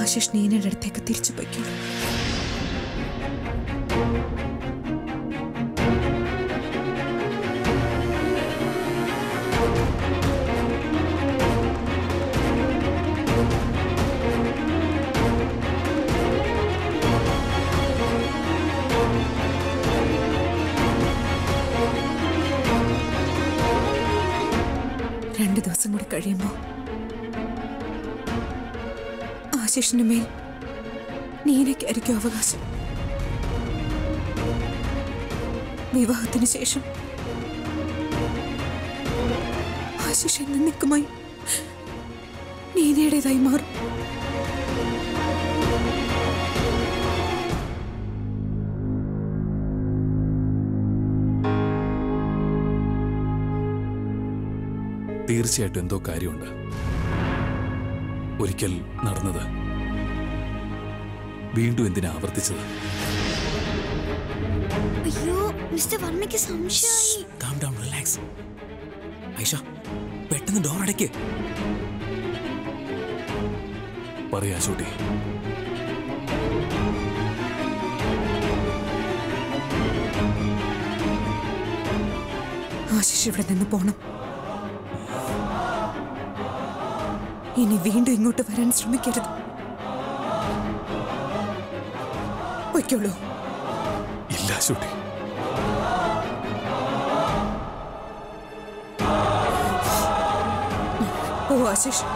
ആശിഷ് നീനയുടെ അടുത്തേക്ക് തിരിച്ചു പൊയ്ക്കോളൂ രണ്ടു ദിവസം കൂടി കഴിയുമ്പോൾ ആശിഷിന് മേൽ നീനയ്ക്കായിരിക്കും അവകാശം വിവാഹത്തിന് ശേഷം ആശിഷ് എന്നേക്കുമായി നീനയുടേതായി മാറും തീർച്ചയായിട്ടും എന്തോ കാര്യമുണ്ട് ഒരിക്കൽ നടന്നത് വീണ്ടും എന്തിനാ ആവർത്തിച്ചത് അയ്യോ മിസ്റ്റർ വർമ്മയ്ക്ക് സംശയമായി കാം ഡൗൺ റിലാക്സ് ഐഷ പെട്ടെന്ന് ഡോർ അടയ്ക്ക് പറയാ ചൂട്ടി ആശിഷ് ഇവിടെ നിന്ന് പോണം ഇനി വീണ്ടും ഇങ്ങോട്ട് വരാൻ ശ്രമിക്കരുത് പൊയ്ക്കോളൂ ഇല്ല ചൂട്ടി ഓ ആശിഷ്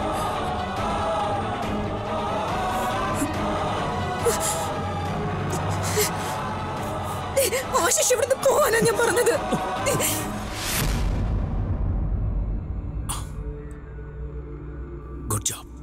ആശിഷ് ഇവിടുന്ന് പോവാനാ ഞാൻ പറഞ്ഞത് ഗുഡ് ജോബ്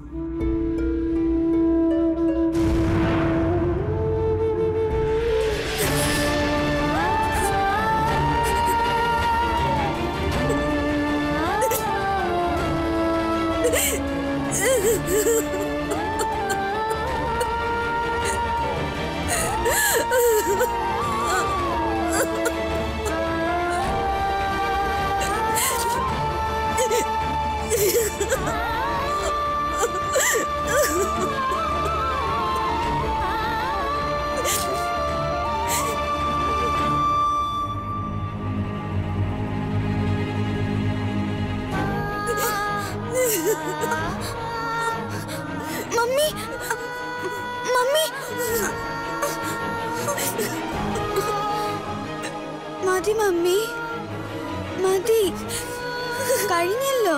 മമ്മി മമ്മി മതി മമ്മി മതി കഴിഞ്ഞല്ലോ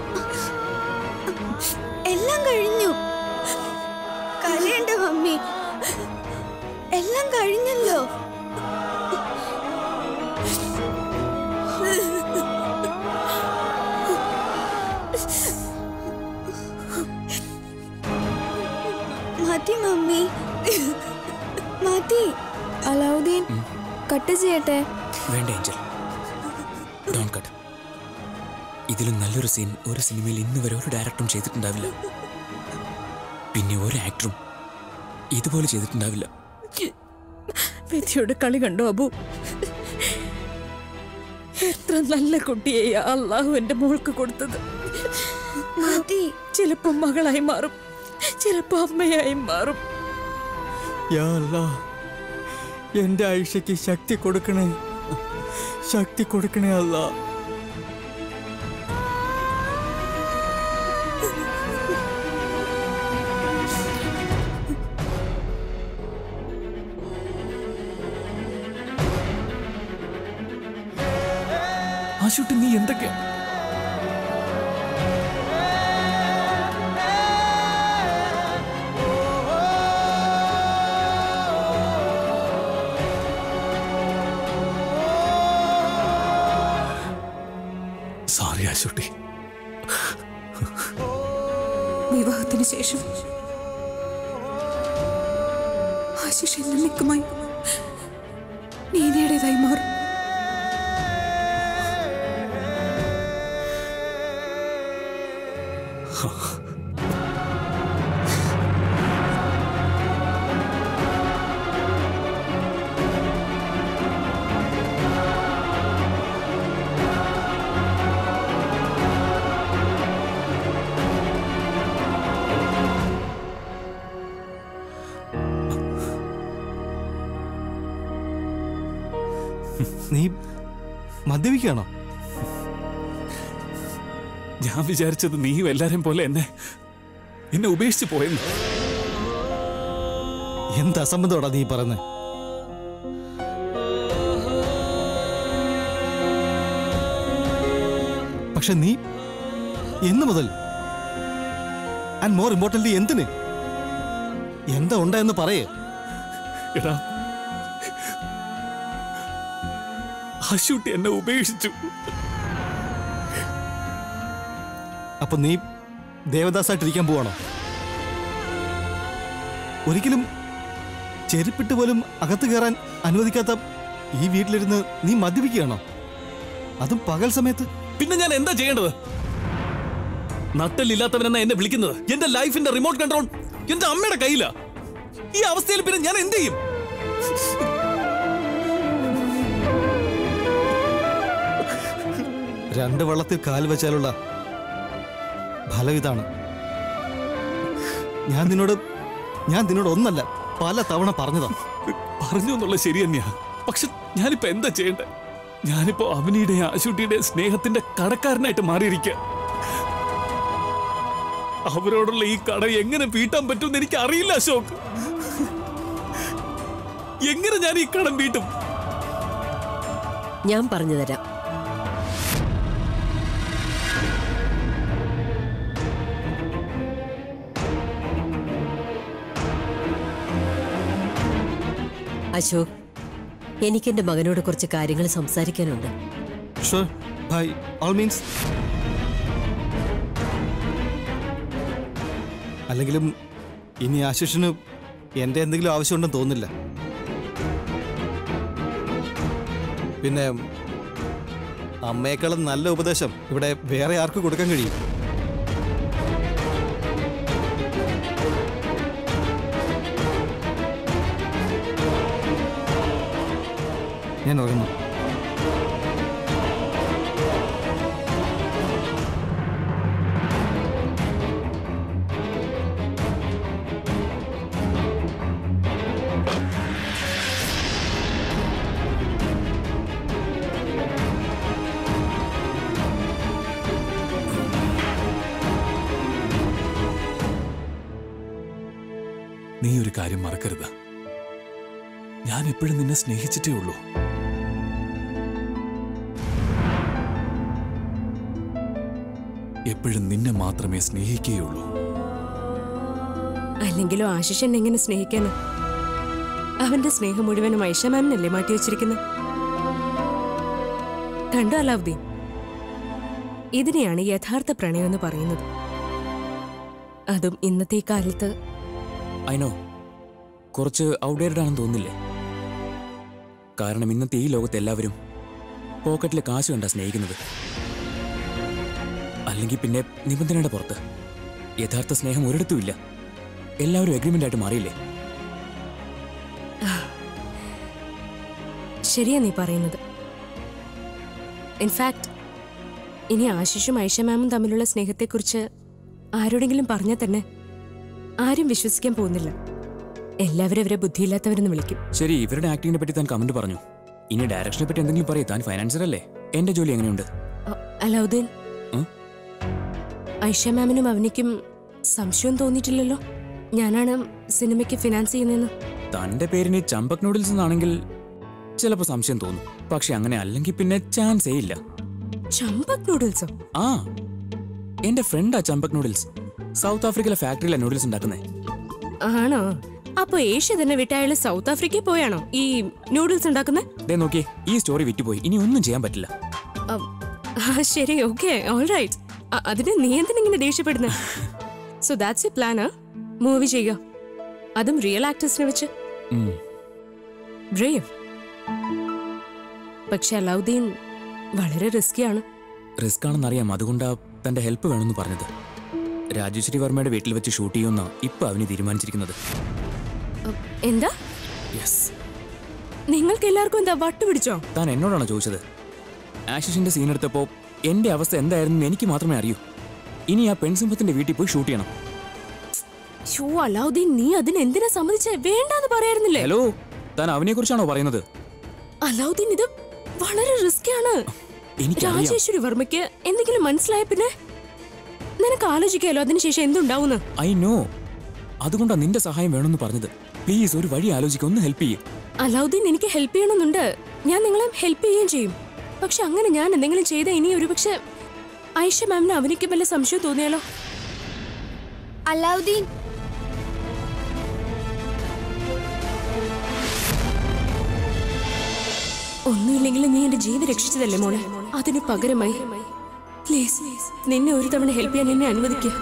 എല്ലാം കഴിഞ്ഞു കരയണ്ട മമ്മി എല്ലാം കഴിഞ്ഞല്ലോ മതി മമ്മി മതി അലാവുദ്ദീൻ കട്ട് ചെയ്യട്ടെ വേണ്ട ഏഞ്ചൽ ഡോൺ കട്ട് ഇതിലും നല്ലൊരു സീൻ ഒരു സിനിമയിൽ ഇന്ന് വരെ ഒരു ഡയറക്ടറും ചെയ്തിട്ടുണ്ടാവില്ല പിന്നെ ഒരു ആക്ടറും ഇതുപോലെ ചെയ്തിട്ടുണ്ടാവില്ല വിധിയുടെ കളി കണ്ടോ അബു എത്ര നല്ല കുട്ടിയെ അള്ളാഹു എന്റെ മോൾക്ക് കൊടുത്തത് മതി ചിലപ്പോ മകളായി മാറും ചിലപ്പോ അമ്മയായി മാറും യാ അല്ലാ എൻ്റെ ആയിഷയ്ക്ക് ശക്തി കൊടുക്കണേ ശക്തി കൊടുക്കണേ അല്ല ആശുട്ടി നീ എന്തൊക്കെയാ സോറി ആശുട്ടി വിവാഹത്തിന് ശേഷം ആശിഷ് എന്നേക്കുമായി നീനയുടേതായി മാറും നീ മദ്യപിക്കുകയാണോ ഞാൻ വിചാരിച്ചത് നീയും എല്ലാരെയും പോലെ എന്നെ എന്നെ ഉപേക്ഷിച്ച് പോയെന്ന് എന്ത് അസംബന്ധമാടാ നീ പറയുന്നത് പക്ഷെ നീ എന്ന് മുതൽ ആൻഡ് മോർ ഇമ്പോർട്ടൻ്റ് എന്തിന് എന്താ ഉണ്ടായെന്ന് പറയേ എടാ ആശുട്ടി എന്നെ ഉപേക്ഷിച്ചു അപ്പൊ നീ ദേവദാസായിട്ടിരിക്കാൻ പോവാണോ ഒരിക്കലും ചെരുപ്പിട്ട് പോലും അകത്ത് കയറാൻ അനുവദിക്കാത്ത ഈ വീട്ടിലിരുന്ന് നീ മദ്യപിക്കുകയാണോ അതും പകൽ സമയത്ത് പിന്നെ ഞാൻ എന്താ ചെയ്യേണ്ടത് നട്ടലില്ലാത്തവനെന്നാ എന്നെ വിളിക്കുന്നത് എന്റെ ലൈഫിന്റെ റിമോട്ട് കൺട്രോൾ എന്റെ അമ്മയുടെ കയ്യിലാ ഈ അവസ്ഥയിൽ പിന്നെ ഞാൻ എന്ത് ചെയ്യും രണ്ട് വള്ളത്തിൽ കാൽ വെച്ചാലുള്ള ഫലം ഇതാണ് ഞാൻ നിന്നോട് ഞാൻ നിന്നോട് ഒന്നല്ല പല തവണ പറഞ്ഞതാ പറഞ്ഞു എന്നുള്ള ശരി തന്നെയാ പക്ഷെ ഞാനിപ്പോ എന്താ ചെയ്യണ്ടേ ഞാനിപ്പോ അവനിയുടെ ആശുട്ടിയുടെ സ്നേഹത്തിന്റെ കടക്കാരനായിട്ട് മാറിയിരിക്കുക അവരോടുള്ള ഈ കട എങ്ങനെ വീട്ടാൻ പറ്റുമെന്ന് എനിക്ക് അറിയില്ല അശോക് എങ്ങനെ ഞാൻ ഈ കടം വീട്ടും ഞാൻ പറഞ്ഞു തരാം അശോക് എനിക്ക് എന്റെ മകനോട് കുറച്ച് കാര്യങ്ങൾ സംസാരിക്കാനുണ്ട് ഷുവർ ബൈ ഓൾ മീൻസ് അല്ലെങ്കിലും ഇനി ആശിഷിന് എൻ്റെ എന്തെങ്കിലും ആവശ്യമുണ്ടെന്ന് തോന്നില്ല പിന്നെ അമ്മയെക്കാളും നല്ല ഉപദേശം ഇവിടെ വേറെ ആർക്ക് കൊടുക്കാൻ കഴിയും ഞാൻ ഉറങ്ങുന്നു നീ ഒരു കാര്യം മറക്കരുത് ഞാൻ എപ്പോഴും നിന്നെ സ്നേഹിച്ചിട്ടേ ഉള്ളൂ എപ്പോഴും നിന്നെ മാത്രമേ സ്നേഹിക്കുകയുള്ളൂ അല്ലെങ്കിലും ആശിഷ് എന്നെ എങ്ങനെ സ്നേഹിക്കാന് അവന്റെ സ്നേഹം മുഴുവനും ഐഷ മാമിനല്ലേ മാറ്റി വെച്ചിരിക്കുന്നത് കണ്ടു അലാവുദ്ദീൻ ഇതിനെയാണ് യഥാർത്ഥ പ്രണയം എന്ന് പറയുന്നത് അതും ഇന്നത്തെ ഈ കാലത്ത് അയിനോ കുറച്ച് ഔട്ട്ഡേറ്റഡ് ആണെന്ന് തോന്നില്ലേ കാരണം ഇന്നത്തെ ഈ ലോകത്ത് എല്ലാവരും പോക്കറ്റിൽ കാശ് കണ്ടാ സ്നേഹിക്കുന്നത് അല്ലെങ്കിൽ പിന്നെ നിബന്ധനയുടെ പുറത്ത് യഥാർത്ഥ സ്നേഹം ഒരിടത്തുമില്ല എല്ലാവരും എഗ്രിമെന്റ് ആയിട്ട് മാറിയില്ലേ ശരിയാ നീ പറയുന്നത് ഇൻഫാക്ട് ഇനി ആശിഷും ഐഷ മാമും തമ്മിലുള്ള സ്നേഹത്തെക്കുറിച്ച് ആരോടെങ്കിലും പറഞ്ഞാൽ തന്നെ ആരും വിശ്വസിക്കാൻ പോകുന്നില്ല എല്ലാവരും അവരെ ബുദ്ധിയില്ലാത്തവരെന്ന് വിളിക്കും ശരി ഇവരുടെ ആക്ടിങ്ങിനെ പറ്റി താൻ കമന്റ് പറഞ്ഞു ഇനി ഡയറക്ഷനെ പറ്റി എന്തെങ്കിലും പറയും താൻ ഫൈനാൻസർ അല്ലേ എന്റെ ജോലി എങ്ങനെയുണ്ട് അ- അലാവുദ്ദീൻ ഉം? ഐഷ മാമിനും അവനിക്കും സംശയം തോന്നിയിട്ടില്ലല്ലോ ഞാനാണ് സിനിമയ്ക്ക് ഫിനാൻസ് ചെയ്യുന്നതെന്ന് തന്റെ പേരിന് ചമ്പക് നൂഡിൽസ് എന്നാണെങ്കിൽ ചിലപ്പോൾ സംശയം തോന്നും പക്ഷെ അങ്ങനെ അല്ലെങ്കിൽ പിന്നെ ചാൻസേ ഇല്ല ചമ്പക് നൂഡിൽസോ ആ എന്റെ ഫ്രണ്ടാ ചമ്പക് നൂഡിൽസ് സൗത്ത് ആഫ്രിക്കയിലെ ഫാക്ടറിയിലെ നൂഡിൽസ് ഉണ്ടാക്കുന്നത് ആണോ അപ്പൊ ഏഷ്യ തന്നെ വിട്ട് അയാൾ സൗത്ത് ആഫ്രിക്കയിൽ പോയാണോ ഈ നൂഡിൽസ് ഉണ്ടാക്കുന്നത് ദേ നോക്കിയേ ഈ സ്റ്റോറി വിറ്റുപോയി ഇനി ഒന്നും ചെയ്യാൻ പറ്റില്ല ശരി ഓക്കെ ഓൾ റൈറ്റ് അതിന് നീ എന്തിനിങ്ങനെ ദേഷ്യപ്പെടുന്നത് സോ ദാറ്റ്സ് എ പ്ലാനാ മൂവി ചെയ്യുക അതും റിയൽ ആക്ടേഴ്സിനെ വെച്ച് ഉം. ബ്രേവ് പക്ഷെ അലൗദ്ദീൻ വളരെ റിസ്കിയാണ് റിസ്ക് ആണെന്നറിയാം അതുകൊണ്ടാ തന്റെ ഹെൽപ്പ് വേണമെന്ന് പറഞ്ഞത് രാജേശ്വരി വർമ്മയുടെ വീട്ടിൽ വെച്ച് ഷൂട്ട് ചെയ്യുമെന്നാ ഇപ്പൊ അവന് തീരുമാനിച്ചിരിക്കുന്നത് അ, എന്താ യെസ് നിങ്ങൾക്ക് എല്ലാവർക്കും എന്താ വട്ട് പിടിച്ചോ താൻ എന്നോടാണോ ചോദിച്ചത് ആശിഷിന്റെ സീൻ എടുത്തപ്പോ എന്റെ അവസ്ഥ എന്തായിരുന്നു എനിക്ക് മാത്രമേ അറിയൂ ഇനി ആ പെൺസിംഹത്തിന്റെ വീട്ടിൽ പോയി ഷൂട്ട് ചെയ്യണം ഷോ അലൗദ്ദീൻ നീ അതിന് എന്തിനാ സമ്മതിച്ചേ വേണ്ടാന്ന് പറയായിരുന്നില്ലേ ഹലോ താൻ അവനെ കുറിച്ചാണോ പറയുന്നത് അലൗദ്ദീൻ ഇത് വളരെ റിസ്ക് ആണ് എനിക്കറിയാം രാജേശ്വരി വർമ്മയ്ക്ക് എന്തെങ്കിലും മനസ്സിലായ പിന്നെ നിനക്ക് ആലോചിക്കാലോ അതിനുശേഷം എന്തുണ്ടാവുന്ന് ഐ നോ അതുകൊണ്ടാ നിന്റെ സഹായം വേണമെന്ന് പറഞ്ഞത് പ്ലീസ് ഒരു വഴി ആലോചിക്കുക ഒന്ന് ഹെൽപ്പ് ചെയ്യേ അലാവുദ്ദീൻ എനിക്ക് ഹെൽപ്പ് ചെയ്യണമെന്നുണ്ട് ഞാൻ നിങ്ങളെ ഹെൽപ്പ് ചെയ്യുകയും ചെയ്യും പക്ഷെ അങ്ങനെ ഞാൻ എന്തെങ്കിലും ചെയ്ത ഇനി ഒരു പക്ഷെ ഐഷ മാമിന് അവനിക്ക് വല്ല സംശയം തോന്നിയാലോ അലാവുദ്ദീൻ ഒന്നുമില്ലെങ്കിലും നീ എന്റെ ജീവൻ രക്ഷിച്ചതല്ലേ മോളെ അതിന് പകരമായി പ്ലീസ് നിന്നെ ഒരു തവണ ഹെൽപ്പ് ചെയ്യാൻ എന്നെ അനുവദിക്കുക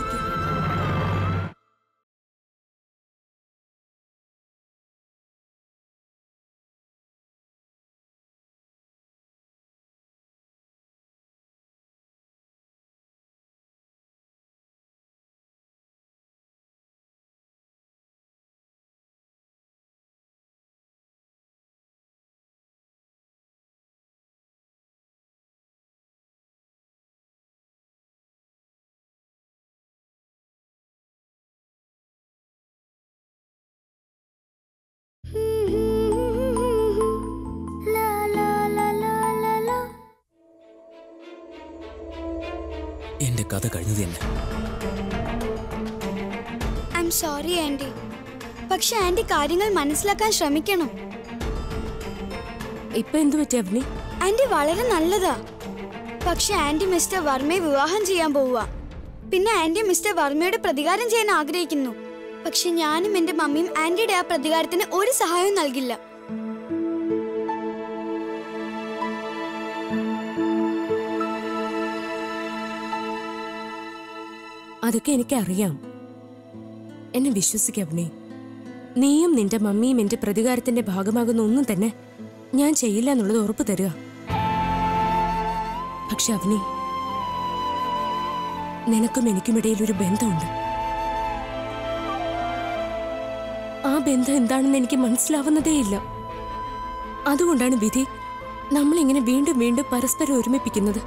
എന്റെ കഥ കഴിഞ്ഞത് തന്നെ ഐ എം സോറി ആന്റി പക്ഷെ ആന്റി കാര്യങ്ങൾ മനസ്സിലാക്കാൻ ശ്രമിക്കണം ഇപ്പൊ എന്തു പറ്റി അവനി ആന്റി വളരെ നല്ലതാ പക്ഷെ ആന്റി മിസ്റ്റർ വർമ്മയെ വിവാഹം ചെയ്യാൻ പോവുക പിന്നെ ആന്റി മിസ്റ്റർ വർമ്മയുടെ പ്രതികാരം ചെയ്യാൻ ആഗ്രഹിക്കുന്നു പക്ഷെ ഞാനും എന്റെ മമ്മിയും ആന്റിയുടെ ആ പ്രതികാരത്തിന് ഒരു സഹായവും നൽകില്ല അതൊക്കെ എനിക്കറിയാം എന്നെ വിശ്വസിക്കവനെ നീയും നിന്റെ മമ്മിയും എന്റെ പ്രതികാരത്തിന്റെ ഭാഗമാകുന്ന ഒന്നും തന്നെ ഞാൻ ചെയ്യില്ല എന്നുള്ളത് ഉറപ്പ് തരിക പക്ഷെ അവനെ നിനക്കും എനിക്കുമിടയിൽ ഒരു ബന്ധമുണ്ട് ആ ബന്ധം എന്താണെന്ന് എനിക്ക് മനസ്സിലാവുന്നതേയില്ല അതുകൊണ്ടാണ് വിധി നമ്മളിങ്ങനെ വീണ്ടും വീണ്ടും പരസ്പരം ഒരുമിപ്പിക്കുന്നത്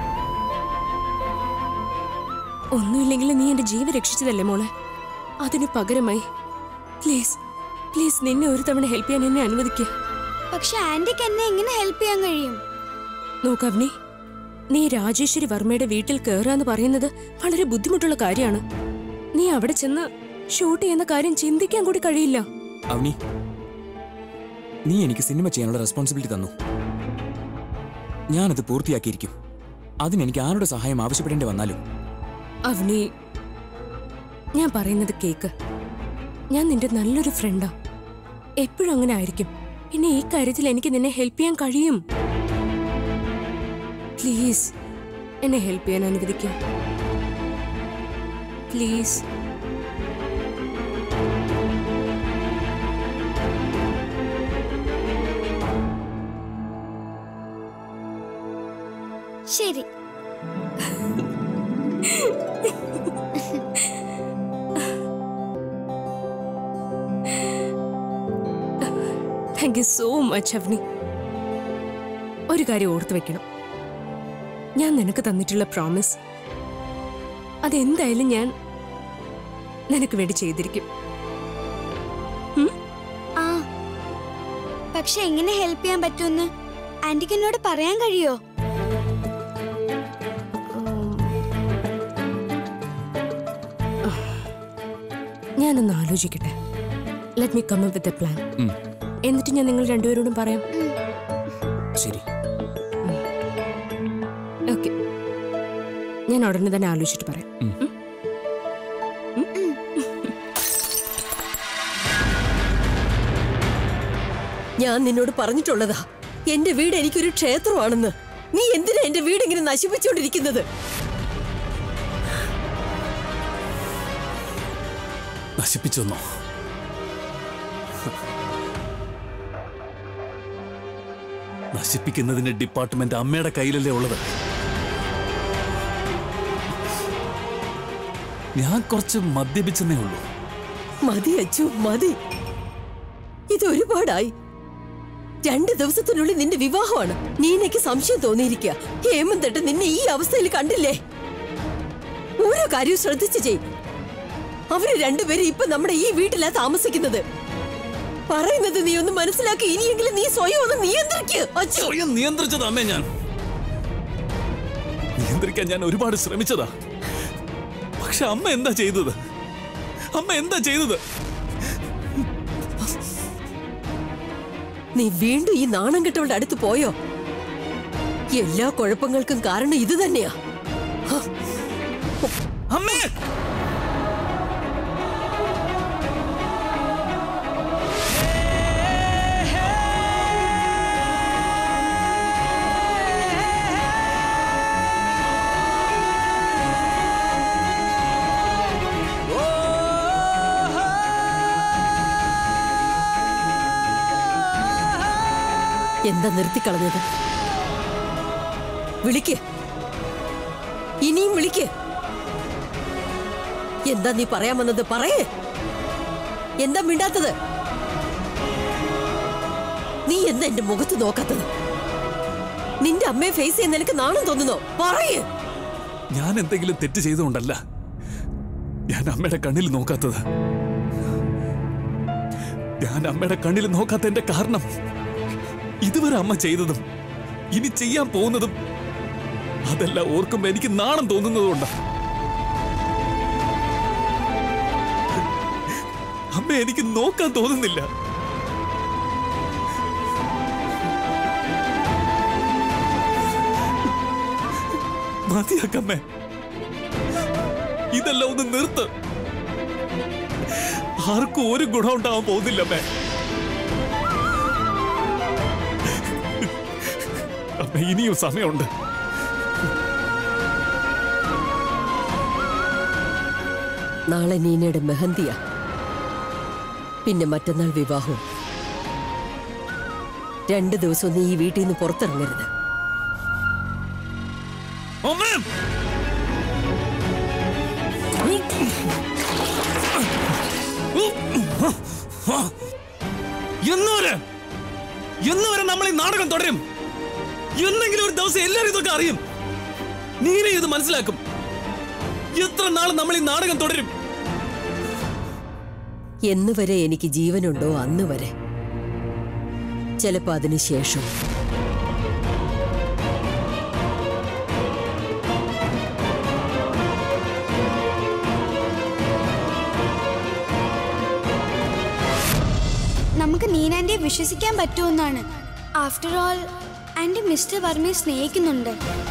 ഒന്നുമില്ലെങ്കിലും നീ എന്റെ ജീവൻ രക്ഷിച്ചതല്ലേ മോളെ അതിനു പകരമായി പ്ലീസ് പ്ലീസ് നിന്നെ ഒരു തവണ ഹെൽപ്പ് ചെയ്യാൻ എന്നെ അനുവദിക്കുക പക്ഷെ ആന്റിക്ക് എന്നെ എങ്ങനെ ഹെൽപ്പ് ചെയ്യാൻ കഴിയും നോക്കവനി നീ രാജേശ്വരി വർമ്മയുടെ വീട്ടിൽ കയറാന്ന് പറയുന്നത് വളരെ ബുദ്ധിമുട്ടുള്ള കാര്യമാണ് നീ അവിടെ ചെന്ന് ഷൂട്ട് ചെയ്യുന്ന കാര്യം ചിന്തിക്കാൻ കൂടി കഴിയില്ല അവനി നീ എനിക്ക് സിനിമ ചെയ്യാനുള്ള റെസ്പോൺസിബിലിറ്റി തന്നു ഞാനത് പൂർത്തിയാക്കിയിരിക്കും അതിനെനിക്ക് ആരുടെ സഹായം ആവശ്യപ്പെടേണ്ടി വന്നാലും അവനി ഞാൻ പറയുന്നത് കേക്ക് ഞാൻ നിന്റെ നല്ലൊരു ഫ്രണ്ടാ എപ്പോഴും അങ്ങനെ ആയിരിക്കും പിന്നെ ഈ കാര്യത്തിൽ എനിക്ക് നിന്നെ ഹെൽപ്പ് ചെയ്യാൻ കഴിയും പ്ലീസ് എന്നെ ഹെൽപ്പ് ചെയ്യാൻ അനുവദിക്കുക പ്ലീസ് ശരി താങ്ക് യു സോ മച്ച് അവനി ഒരു കാര്യം ഓർത്തു വെക്കണം ഞാൻ നിനക്ക് തന്നിട്ടുള്ള പ്രോമിസ് അതെന്തായാലും ഞാൻ നിനക്ക് വേണ്ടി ചെയ്തിരിക്കും ആ പക്ഷെ എങ്ങനെ ഹെൽപ്പ് ചെയ്യാൻ പറ്റുമെന്ന് ആന്റിക്ക് എന്നോട് പറയാൻ കഴിയോ ഞാനൊന്ന് ആലോചിക്കട്ടെ let me come up with a plan ഉം. എന്നിട്ട് ഞാൻ നിങ്ങൾ രണ്ടുപേരോടും പറയാം ശരി ഓക്കെ ഞാൻ ഉടനെ തന്നെ ആലോചിച്ചിട്ട് പറയാം ഉം. ഉം? ഞാൻ നിന്നോട് പറഞ്ഞിട്ടുള്ളതാ എന്റെ വീട് എനിക്കൊരു ക്ഷേത്രമാണെന്ന് നീ എന്തിനാ എന്റെ വീട് ഇങ്ങനെ നശിപ്പിച്ചുകൊണ്ടിരിക്കുന്നത് നശിപ്പിച്ചെന്നോ നശിപ്പിക്കുന്നതിന്റെ ഡിപ്പാർട്ട്മെന്റ് അമ്മയുടെ കയ്യിലല്ലേ ഉള്ളത് ഞാൻ കുറച്ച് മദ്യപിച്ചെന്നേ ഉള്ളൂ മതി അച്ചു മതി ഇത് ഒരുപാടായി രണ്ട് ദിവസത്തിനുള്ളിൽ നിന്റെ വിവാഹമാണ് നീനയ്ക്ക് സംശയം തോന്നിയിരിക്കുക ഹേമന്തട്ട് നിന്നെ ഈ അവസ്ഥയിൽ കണ്ടില്ലേ ഓരോ കാര്യവും ശ്രദ്ധിച്ചു ചെയ് അവര് രണ്ടുപേരും ഇപ്പൊ നമ്മുടെ ഈ വീട്ടിലാ താമസിക്കുന്നത് പറയുന്നത് നീ ഒന്ന് മനസ്സിലാക്കി ഇനിയെങ്കിലും നീ സ്വയം ഒന്ന് നിയന്ത്രിക്ക് അച്ചു സ്വയം നിയന്ത്രിച്ചതാ അമ്മേ ഞാൻ നിയന്ത്രിക്കാൻ ഞാൻ ഒരുപാട് ശ്രമിച്ചതാ പക്ഷെ അമ്മ എന്താ ചെയ്തത് അമ്മ എന്താ ചെയ്തത് നീ വീണ്ടും ഈ നാണം കെട്ടവളുടെ അടുത്ത് പോയോ എല്ലാ കുഴപ്പങ്ങൾക്കും കാരണം ഇത് തന്നെയാ അമ്മേ എന്താ നിർത്തിക്കളഞ്ഞത് വിളിക്ക് ഇനിയും വിളിക്ക് എന്താ നീ പറയാൻ വന്നത് പറയേ എന്താ മിണ്ടാത്തത് നീ എന്താ എന്റെ മുഖത്ത് നോക്കാത്തത് നിന്റെ അമ്മയെ ഫേസ് ചെയ്യാൻ നിനക്ക് നാണം തോന്നുന്നോ പറയേ ഞാൻ എന്തെങ്കിലും തെറ്റ് ചെയ്തുകൊണ്ടല്ല ഞാൻ അമ്മയുടെ കണ്ണിൽ നോക്കാത്തത് ഞാൻ അമ്മയുടെ കണ്ണിൽ നോക്കാത്തതിന്റെ കാരണം ഇതുവരെ അമ്മ ചെയ്തതും ഇനി ചെയ്യാൻ പോകുന്നതും അതെല്ലാം ഓർക്കുമ്പോ എനിക്ക് നാണം തോന്നുന്നതുകൊണ്ട് അമ്മ എനിക്ക് നോക്കാൻ തോന്നുന്നില്ല മതിയാക്കമ്മേ ഇതെല്ലാം ഒന്ന് നിർത്ത് ആർക്കും ഒരു ഗുണം ഉണ്ടാവാൻ പോകുന്നില്ലമ്മേ അമ്മ ഇനിയും സമയമുണ്ട് നാളെ നീനയുടെ മെഹന്തിയ പിന്നെ മറ്റന്നാൾ വിവാഹവും രണ്ടു ദിവസം നീ ഈ വീട്ടിൽ നിന്ന് പുറത്തിറങ്ങരുത് അമ്മേ എന്നുവരെ എന്നുവരെ നമ്മൾ ഈ നാടകം തുടരും എന്നെങ്കിലും ഒരു ദിവസം എല്ലാവരും ഇതൊക്കെ അറിയും നീനെ ഇത് മനസ്സിലാക്കും എത്ര നാൾ നമ്മൾ ഈ നാടകം തുടരും എന്ന് വരെ എനിക്ക് ജീവനുണ്ടോ അന്ന് വരെ ചിലപ്പോ അതിന് ശേഷം നമുക്ക് നീനാൻറ്റിയെ വിശ്വസിക്കാൻ പറ്റുമെന്നാണ് ആഫ്റ്റർ ഓൾ ആൻറ്റി മിസ്റ്റർ വർമ്മയെ സ്നേഹിക്കുന്നുണ്ട്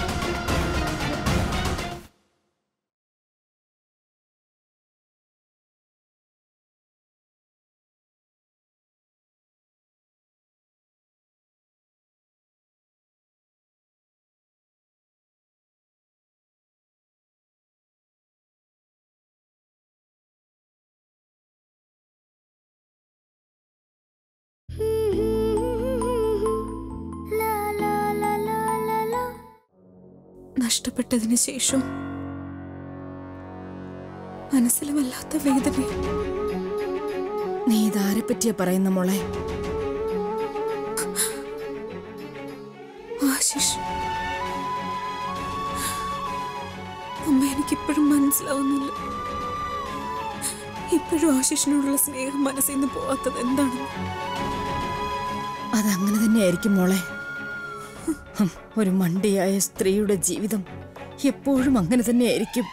നഷ്ടപ്പെട്ടതിന് ശേഷം മനസ്സിൽ വല്ലാത്ത വേദന നീ ഇതാരെ പറ്റിയാ പറയുന്ന മോളെ ആശിഷ് അമ്മ എനിക്കിപ്പോഴും മനസ്സിലാവുന്നില്ല ഇപ്പോഴും ആശിഷിനോടുള്ള സ്നേഹം മനസ്സിൽ നിന്ന് പോവാത്തത് എന്താണെന്ന് അതങ്ങനെ തന്നെയായിരിക്കും മോളെ ഹും, ഒരു മണ്ടിയായ സ്ത്രീയുടെ ജീവിതം എപ്പോഴും അങ്ങനെ തന്നെയായിരിക്കും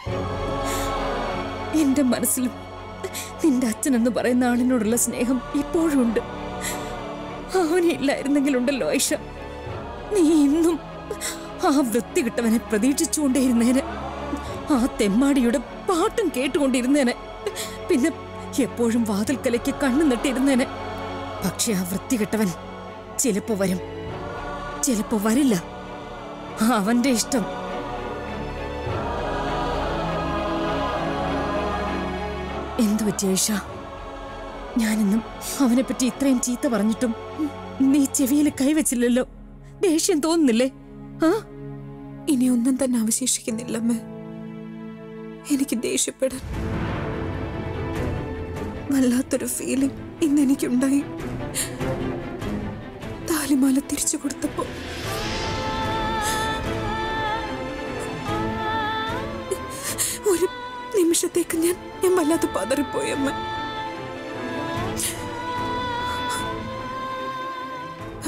എന്റെ മനസ്സിലും നിന്റെ അച്ഛൻ എന്ന് പറയുന്ന ആളിനോടുള്ള സ്നേഹം ഇപ്പോഴും ഉണ്ട് അവനെ ഇല്ലായിരുന്നെങ്കിലുണ്ടല്ലോ ഐഷ നീ ഇന്നും ആ വൃത്തികിട്ടവനെ പ്രതീക്ഷിച്ചുകൊണ്ടേയിരുന്നേനെ ആ തെമ്മാടിയുടെ പാട്ടും കേട്ടുകൊണ്ടിരുന്നേനെ പിന്നെ എപ്പോഴും വാതിൽക്കലയ്ക്ക് കണ്ണു നട്ടിരുന്നേനെ പക്ഷെ ആ വൃത്തികെട്ടവൻ ചിലപ്പോ വരും ചിലപ്പോ വരില്ല അവന്റെ ഇഷ്ടം എന്തു പറ്റി ഐഷ ഞാനിന്നും അവനെ പറ്റി ഇത്രയും ചീത്ത പറഞ്ഞിട്ടും നീ ചെവിയിൽ കൈവച്ചില്ലല്ലോ ദേഷ്യം തോന്നുന്നില്ലേ ആ ഇനി ഒന്നും തന്നെ അവശേഷിക്കുന്നില്ല അമ്മ എനിക്ക് ദേഷ്യപ്പെടാൻ വല്ലാത്തൊരു ഫീലിംഗ് ഇന്ന് എനിക്കുണ്ടായി താലിമാല തിരിച്ചു കൊടുത്തപ്പോ ഒരു നിമിഷത്തേക്ക് ഞാൻ ഞാൻ വല്ലാതെ പതറിപ്പോയി അമ്മ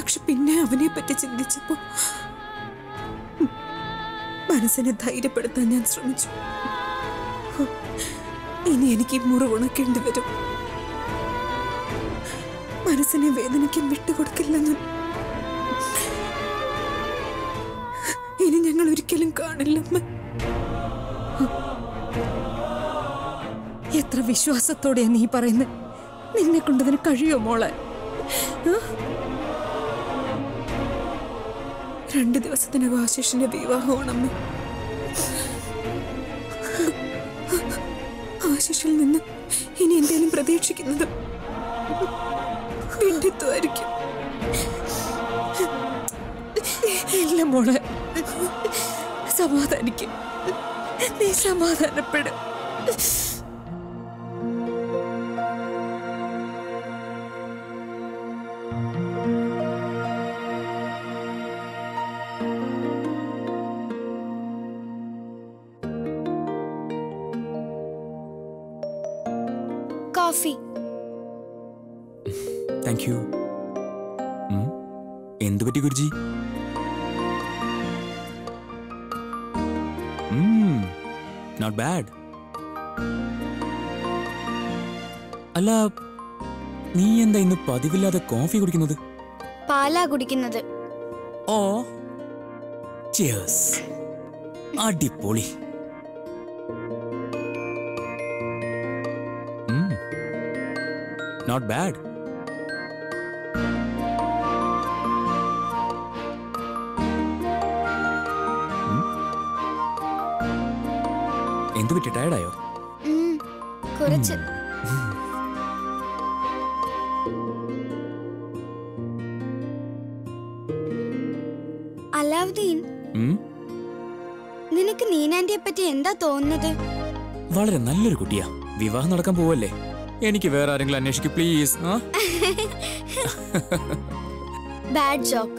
പക്ഷെ പിന്നെ അവനെ പറ്റി ചിന്തിച്ചപ്പോ ഉം, മനസ്സിനെ ധൈര്യപ്പെടുത്താൻ ഞാൻ ശ്രമിച്ചു ഹോ, ഇനി എനിക്ക് ഈ മുറിവുണക്കേണ്ടി വരും മനസ്സിനെ വേദനിക്കാൻ വിട്ടുകൊടുക്കില്ല ഞാൻ ഇനി ഞങ്ങൾ ഒരിക്കലും കാണില്ലമ്മ എത്ര വിശ്വാസത്തോടെയാ നീ പറയുന്നത് നിന്നെ കൊണ്ടതിന് കഴിയോ മോളെ രണ്ട് ദിവസത്തിനകം ആശിഷിന്റെ വിവാഹമാണമ്മ ആശിഷിൽ നിന്ന് ഇനി എന്തേലും പ്രതീക്ഷിക്കുന്നത് വിഡിത്വമായിരിക്കും ഇല്ല മോളെ സമാധാനിക്കും നീ സമാധാനപ്പെടും കോഫി താങ്ക് യു എന്തു പറ്റി ഗുരുജി നോട്ട് ബാഡ് അല്ല നീ എന്താ ഇന്ന് പതിവില്ലാതെ കോഫി കുടിക്കുന്നത് പാലാ കുടിക്കുന്നത് ഓ ചിയേഴ്സ് അടിപൊളി നോട്ട് ബാഡ് എന്തു പറ്റി ടയർഡായോ ഉം, കുറച്ച് അലാവുദ്ദീൻ ഉം? നിനക്ക് നീനാന്റിയെ പറ്റി എന്താ തോന്നുന്നത് വളരെ നല്ലൊരു കുട്ടിയാ വിവാഹം നടക്കാൻ പോവല്ലേ എനിക്ക് വേറെ ആരെങ്കിലും അന്വേഷിക്കും പ്ലീസ് ആ ബാഡ് ജോക്ക്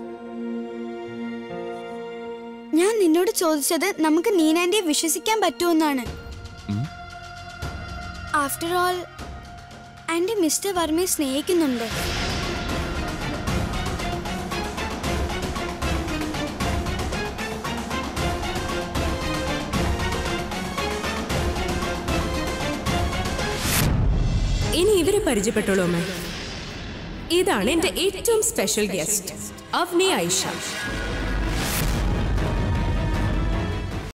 ഞാൻ നിന്നോട് ചോദിച്ചത് നമുക്ക് നീനാന്റിയെ വിശ്വസിക്കാൻ പറ്റുമെന്നാണ് ഉം. ആഫ്റ്റർ ഓൾ ആന്റി മിസ്റ്റർ വർമ്മയെ സ്നേഹിക്കുന്നുണ്ട് ഇനി ഇവരെ പരിചയപ്പെട്ടോളൂ അമ്മ ഇതാണ് എന്റെ ഏറ്റവും സ്പെഷ്യൽ ഗസ്റ്റ് അവ്നി ഐഷ